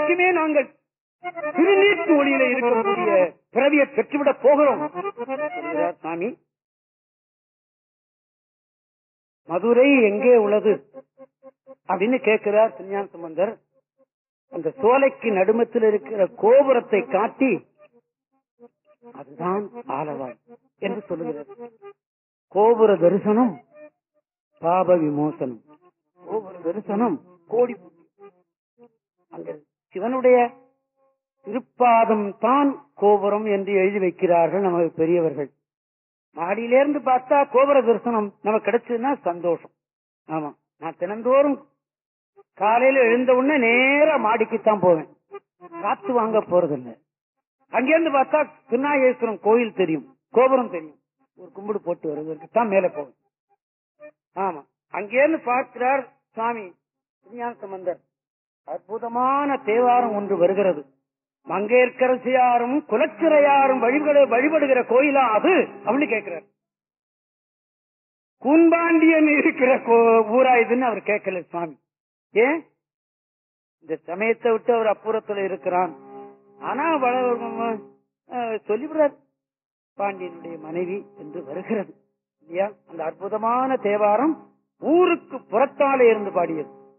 என்றைக்குமே நாங்கள் திருநீட்டு ஒளியில இருக்கக்கூடிய பிறவியை பெற்றுவிடப் போகிறோம் சொல்கிறார் சாமி மதுரை எங்கே உள்ளது அப்படின்னு கேட்கிறார் திருஞான சம்பந்தர் அந்த சோலைக்கு நடுமத்தில் இருக்கிற கோபுரத்தை காட்டி அதுதான் ஆலவாய் என்று சொல்லுகிறார் கோபுர தரிசனம் பாப விமோசனம் கோபுர தரிசனம் கோடி புண்ணியம். அங்க சிவனுடைய திருப்பாதம் தான் கோபுரம் என்று எழுதி வைக்கிறார்கள் நமது பெரியவர்கள் மாடியிலிருந்து பார்த்தா கோபுர தரிசனம் நமக்கு கிடைச்சதுன்னா சந்தோஷம் ஆமா நான் தினந்தோறும் காலையில எழுந்த உடனே நேரா மாடிக்குத்தான் போவேன் காத்து வாங்க போறதில்லை அங்கிருந்து பார்த்தா திருநாகேஸ்வரம் கோயில் தெரியும் கோபுரம் தெரியும் ஒரு கும்பிடு போட்டு வருவதற்கு தான் மேல போவேன் ஆமா அங்கிருந்து பார்க்கிறார் சுவாமி திருஞான சம்பந்தர் அற்புதமான தேவாரம் ஒன்று வருகிறது மங்கையர்க்கரசியாரும் குலச்சிறையாரும் வழிபடு வழிபடுகிற கோயிலா அது அப்படின்னு கேட்கிறார் கூன்பாண்டியன் இருக்கிற கோ- ஊரா இதுன்னு அவர் கேட்கல சுவாமி ஏன் இந்த சமயத்தை விட்டு அவர் அப்புறத்துல இருக்கிறான் ஆனா வள- அஹ் சொல்லிவிடார் பாண்டியனுடைய மனைவி என்று வருகிறது இல்லையா அந்த அற்புதமான தேவாரம் ஊருக்கு புறத்தாலே இருந்து பாடியது